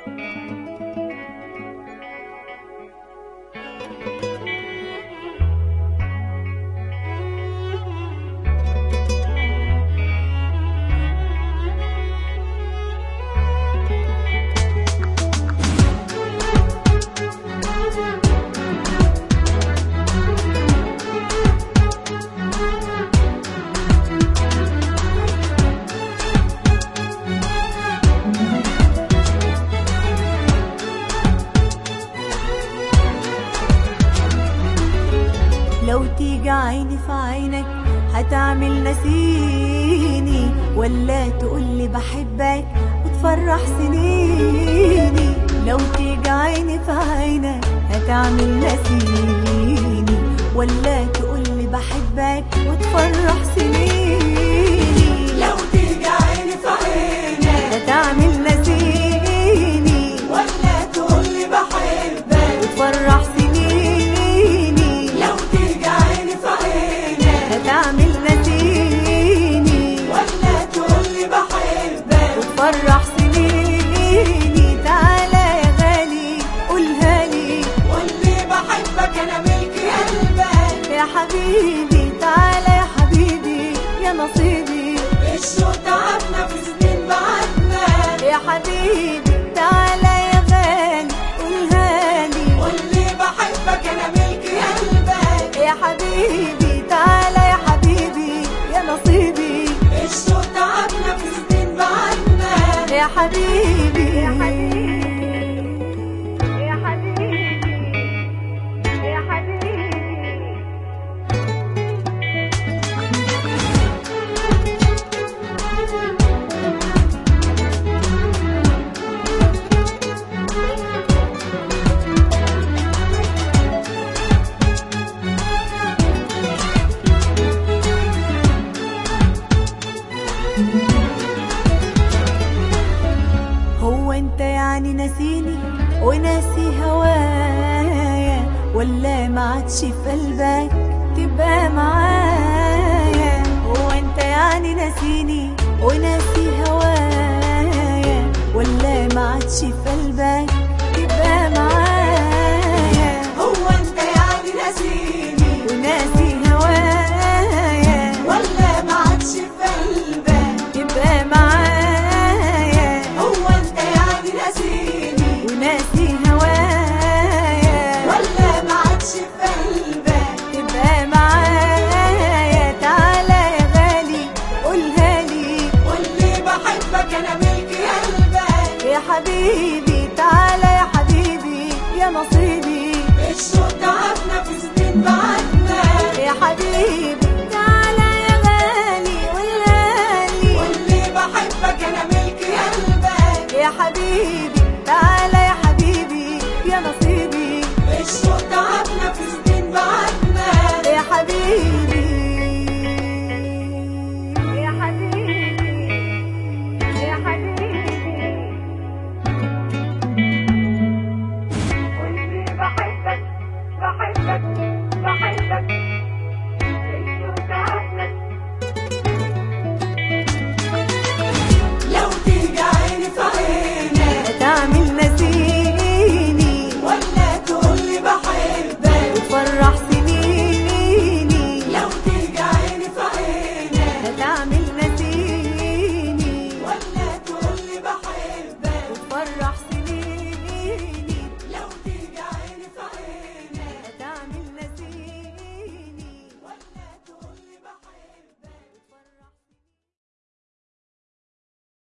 لو تيجي عيني في عينك هتعمل نسيني ولا تقولي بحبك وتفرح سنيني لو تيجي عيني في عينك هتعمل نسيني ولا تقولي بحبك وتفرح سنيني لو تيجي عيني في عينك هتعمل نسيني ولا تقولي بحبك وتفرح سنيني لو تيجي عيني في عينك هتعمل نسيني ولا تقولي بحبك وتفرح سنيني تعالى يا غالي قولها لي واللي بحبك انا ملكي قلبك يا حبيبي تعالى يا حبيبي يا نصيبي الشوق تعبنا في سنين بعدنا يا حبيبي تعالى يا غالي قولها لي واللي بحبك انا ملكي قلبك يا حبيبي تعالى يا حبيبي يا نصيبي الشوق تعبنا في سنين بعدنا يا حبيبي يا حبيبي يا حبيبي يا حبيبي هو انت يعني ناسيني وناسي هوايا ولا ما عادش في قلبك تبقى معايا هو انت يعني ناسيني وناسي هوايا ولا ما عادش في قلبك تبقى معايا هو انت يعني ناسيني وناسي هوايا ولا ما عادش في قلبك تبقى معايا هو انت يعني ناسيني وناسي هوايا ولا ما عادش في قلبك تبقى معايا تعالى يا غالي قولها لي واللي بحبك انا ملكي قلبك يا حبيبي تعالى يا حبيبي يا نصيبي الشوق تعبنا في سنين بعدنا يا حبيبي